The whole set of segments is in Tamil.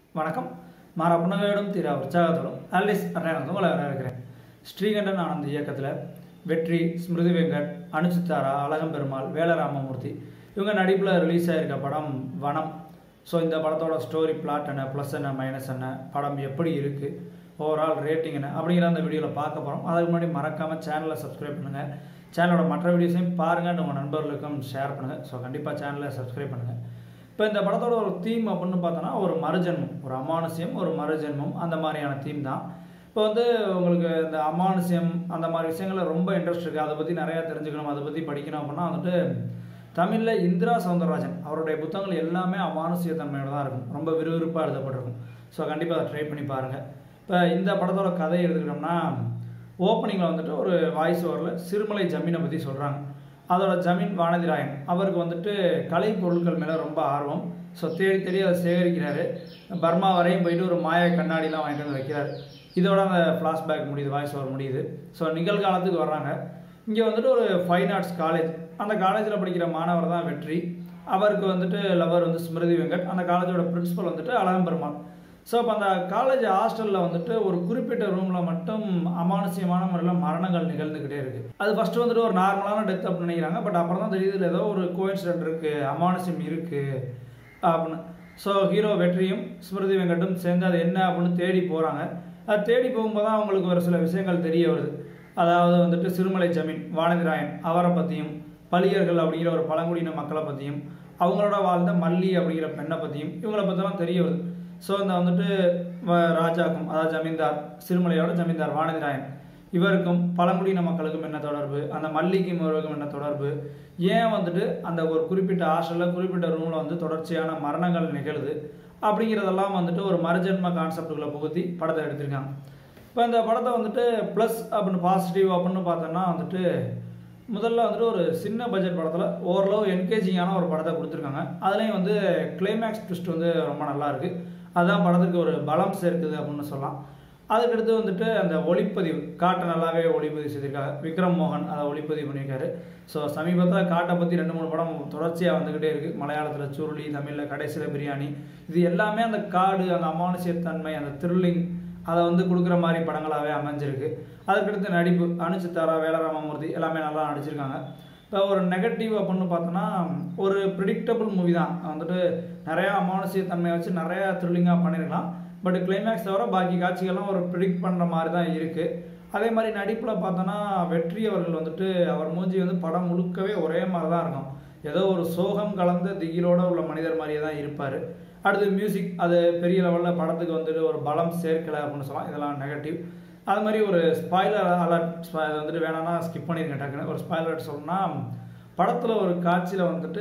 வணக்கம் மாறா புன்னகையோடும் தீரா உற்சாகத்தோடும் ஆல்டிஸ் அண்ணன் உங்களை வரவேற்கிறேன் ஸ்ரீகண்டன் ஆனந்த் இயக்கத்தில் வெற்றி ஸ்மிருதி வெங்கட் அனுச்சித்தாரா அழகம் பெருமாள் வேலராமமூர்த்தி இவங்க நடிப்பில் ரிலீஸ் ஆயிருக்க படம் வனம் ஸோ இந்த படத்தோட ஸ்டோரி பிளாட் என்ன ப்ளஸ் என்ன மைனஸ் என்ன படம் எப்படி இருக்குது ஓவரால் ரேட்டிங் என்ன அப்படிங்கிற அந்த வீடியோவில் பார்க்க போகிறோம் அதுக்கு முன்னாடி மறக்காமல் சேனலை சப்ஸ்கிரைப் பண்ணுங்கள் சேனலோட மற்ற வீடியோஸையும் பாருங்கள் உங்கள் நண்பர்களுக்கும் ஷேர் பண்ணுங்கள் ஸோ கண்டிப்பாக சேனலை சப்ஸ்கிரைப் பண்ணுங்கள் இப்போ இந்த படத்தோட ஒரு தீம் அப்படின்னு பார்த்தோன்னா ஒரு மறுஜன்மம் ஒரு அமானுஷ்யம் ஒரு மறுஜன்மம் அந்த மாதிரியான தீம் தான் இப்போ வந்து உங்களுக்கு இந்த அமானுஷ்யம் அந்த மாதிரி விஷயங்கள்ல ரொம்ப இன்ட்ரெஸ்ட் இருக்குது அதை பற்றி நிறையா தெரிஞ்சுக்கணும் அதை பற்றி படிக்கணும் அப்படின்னா வந்துட்டு தமிழில் இந்திரா சவுந்தரராஜன் அவருடைய புத்தகங்கள் எல்லாமே அமானுஷ்ய தன்மையோட தான் இருக்கும் ரொம்ப விறுவிறுப்பாக எழுதப்பட்டிருக்கும் ஸோ கண்டிப்பாக அதை ட்ரை பண்ணி பாருங்கள் இப்போ இந்த படத்தோட கதை எடுத்துக்கிட்டோம்னா ஓப்பனிங்கில் வந்துட்டு ஒரு வாய்ஸ் ஓவரில் சிறுமலை ஜமீனை பற்றி சொல்கிறாங்க அதோட ஜமீன் வானதிராயன் அவருக்கு வந்துட்டு கலை பொருட்கள் மேலே ரொம்ப ஆர்வம் ஸோ தேடி தேடி அதை சேகரிக்கிறாரு பர்மா வரையும் போயிட்டு ஒரு மாய கண்ணாடிலாம் வாங்கிட்டு வந்து வைக்கிறாரு இதோட அந்த ஃப்ளாஷ்பேக் முடியுது வாய்ஸ் ஓவர் முடியுது ஸோ நிகழ்காலத்துக்கு வர்றாங்க இங்கே வந்துட்டு ஒரு ஃபைன் ஆர்ட்ஸ் காலேஜ் அந்த காலேஜில் படிக்கிற மாணவர் தான் வெற்றி அவருக்கு வந்துட்டு லவர் வந்து ஸ்மிருதி வெங்கட் அந்த காலேஜோட பிரின்சிபல் வந்துட்டு அழகம் பெருமாள் ஸோ இப்போ அந்த காலேஜ் ஹாஸ்டலில் வந்துட்டு ஒரு குறிப்பிட்ட ரூமில் மட்டும் அமானுஷ்யமான முறையில் மரணங்கள் நிகழ்ந்துக்கிட்டே இருக்குது அது ஃபஸ்ட்டு வந்துட்டு ஒரு நார்மலான டெத் அப்படின்னு நினைக்கிறாங்க பட் அப்புறம் தான் தெரியுது இதுல ஏதோ ஒரு கோயின்சிடென்ட் இருக்குது அமானுஷ்யம் இருக்குது அப்படின்னு ஸோ ஹீரோ வெற்றியும் ஸ்மிருதி வெங்கட்டும் சேர்ந்து அது என்ன அப்படின்னு தேடி போகிறாங்க அது தேடி போகும்போது தான் அவங்களுக்கு ஒரு சில விஷயங்கள் தெரிய வருது அதாவது வந்துட்டு சிறுமலை ஜமீன் வானதிராயன் அவரை பற்றியும் பலியர்கள் அப்படிங்கிற ஒரு பழங்குடியின மக்களை பற்றியும் அவங்களோட வாழ்ந்த மல்லி அப்படிங்கிற பெண்ணை பற்றியும் இவங்கள பற்றிலாம் தெரிய வருது ஸோ இந்த வந்துட்டு வ- ராஜாக்கும் அதாவது ஜமீன்தார் சிறுமலையோட ஜமீன்தார் வானதிராயன் இவருக்கும் பழங்குடியின மக்களுக்கும் என்ன தொடர்பு அந்த மல்லிக்கும் இவருக்கும் என்ன தொடர்பு ஏன் வந்துட்டு அந்த ஒரு குறிப்பிட்ட ஹாஸ்டலில் குறிப்பிட்ட ரூமில் வந்து தொடர்ச்சியான மரணங்கள் நிகழுது அப்படிங்கிறதெல்லாம் வந்துட்டு ஒரு மறுஜென்ம கான்செப்டுக்குள்ளே புகுத்தி படத்தை எடுத்திருக்காங்க இப்போ இந்த படத்தை வந்துட்டு ப்ளஸ் அப்படின்னு பாசிட்டிவ் அப்படின்னு பார்த்தோன்னா வந்துட்டு முதல்ல வந்துட்டு ஒரு சின்ன பட்ஜெட் படத்தில் ஓரளவு என்கேஜிங்கான ஒரு படத்தை கொடுத்துருக்காங்க அதுலேயும் வந்து கிளைமேக்ஸ் ட்விஸ்ட் வந்து ரொம்ப நல்லா இருக்கு அதுதான் படத்துக்கு ஒரு பலம் சேர்க்குது அப்படின்னு சொல்லலாம் அதுக்கடுத்து வந்துட்டு அந்த ஒளிப்பதிவு காட்டை நல்லாவே ஒளிப்பதிவு செய்திருக்காங்க விக்ரம் மோகன் அதை ஒளிப்பதிவு பண்ணியிருக்காரு ஸோ சமீபத்தில் காட்டை பற்றி ரெண்டு மூணு படம் தொடர்ச்சியாக வந்துக்கிட்டே இருக்குது மலையாளத்தில் சுருளி தமிழில் கடைசியில் பிரியாணி இது எல்லாமே அந்த காடு அந்த அமானுஷ்யத்தன்மை அந்த த்ரில்லிங் அதை வந்து கொடுக்குற மாதிரி படங்களாகவே அமைஞ்சிருக்கு அதுக்கடுத்து நடிப்பு அனுச்சித்தாரா வேலராமமூர்த்தி எல்லாமே நல்லா நடிச்சிருக்காங்க இப்போ ஒரு நெகட்டிவ் அப்படின்னு பார்த்தோன்னா ஒரு ப்ரிடிக்டபிள் மூவி தான் வந்துட்டு நிறையா அமானுஷ்ய தன்மையை வச்சு நிறையா த்ரில்லிங்காக பண்ணியிருக்கலாம் பட் கிளைமேக்ஸ் தவிர பாக்கி காட்சிகள்லாம் ஒரு ப்ரிடிக்ட் பண்ணுற மாதிரி தான் இருக்குது அதே மாதிரி நடிப்பில் பார்த்தோன்னா வெற்றி அவர்கள் வந்துட்டு அவர் மூஞ்சி வந்து படம் முழுக்கவே ஒரே மாதிரி தான் இருக்கும் ஏதோ ஒரு சோகம் கலந்த திகிலோட உள்ள மனிதர் மாதிரியே தான் இருப்பார் அடுத்து மியூசிக் அது பெரிய லெவலில் படத்துக்கு வந்துட்டு ஒரு பலம் சேர்க்கலை அப்படின்னு சொல்லலாம் இதெல்லாம் நெகட்டிவ் அது மாதிரி ஒரு ஸ்பாய்லர் அலர்ட் வந்துட்டு வேணாம்னா ஸ்கிப் பண்ணிருங்க டக்குன்னு ஒரு ஸ்பாய்லர் சொல்லணும்னா படத்தில் ஒரு காட்சியில் வந்துட்டு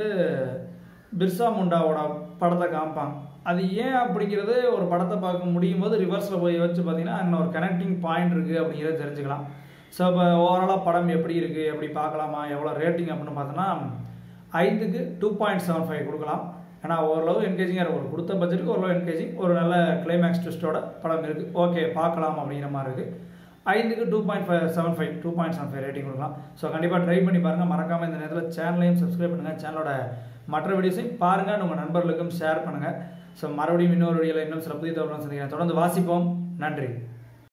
பிர்சா முண்டாவோட படத்தை காமிப்பாங்க அது ஏன் அப்படிங்கிறது ஒரு படத்தை பார்க்க முடியும் போது ரிவர்ஸில் போய் வச்சு பார்த்தீங்கன்னா அங்கே ஒரு கனெக்டிங் பாயிண்ட் இருக்குது அப்படிங்கிறத தெரிஞ்சுக்கலாம் ஸோ இப்போ ஓவராலாக படம் எப்படி இருக்குது எப்படி பார்க்கலாமா எவ்வளோ ரேட்டிங் அப்படின்னு பார்த்தோன்னா ஐந்துக்கு டூ பாயிண்ட் செவன் ஃபைவ் கொடுக்கலாம் ஏன்னா ஓரளவு என்கேஜிங்காக இருக்கும் ஒரு கொடுத்த பட்ஜெட்டுக்கு ஓரளவு என்கேஜிங் ஒரு நல்ல கிளைமேக்ஸ் ட்விஸ்டோட படம் இருக்குது ஓகே பார்க்கலாம் அப்படிங்கிற மாதிரி இருக்குது ஐந்துக்கு two point five seven five two point seven five rating கொடுக்கலாம் ஸோ கண்டிப்பாக ட்ரை பண்ணி பாருங்கள் மறக்காமல் இந்த நேரத்தில் சேனலையும் சப்ஸ்கிரைப் பண்ணுங்கள் சேனலோட மற்ற வீடியோஸையும் பாருங்கள் உங்கள் நண்பர்களுக்கும் ஷேர் பண்ணுங்கள் ஸோ மறுபடியும் இன்னொரு வீடியோவில் இன்னும் சில புதிய தகவலும் சந்திக்கிறேன் தொடர்ந்து வாசிப்போம் நன்றி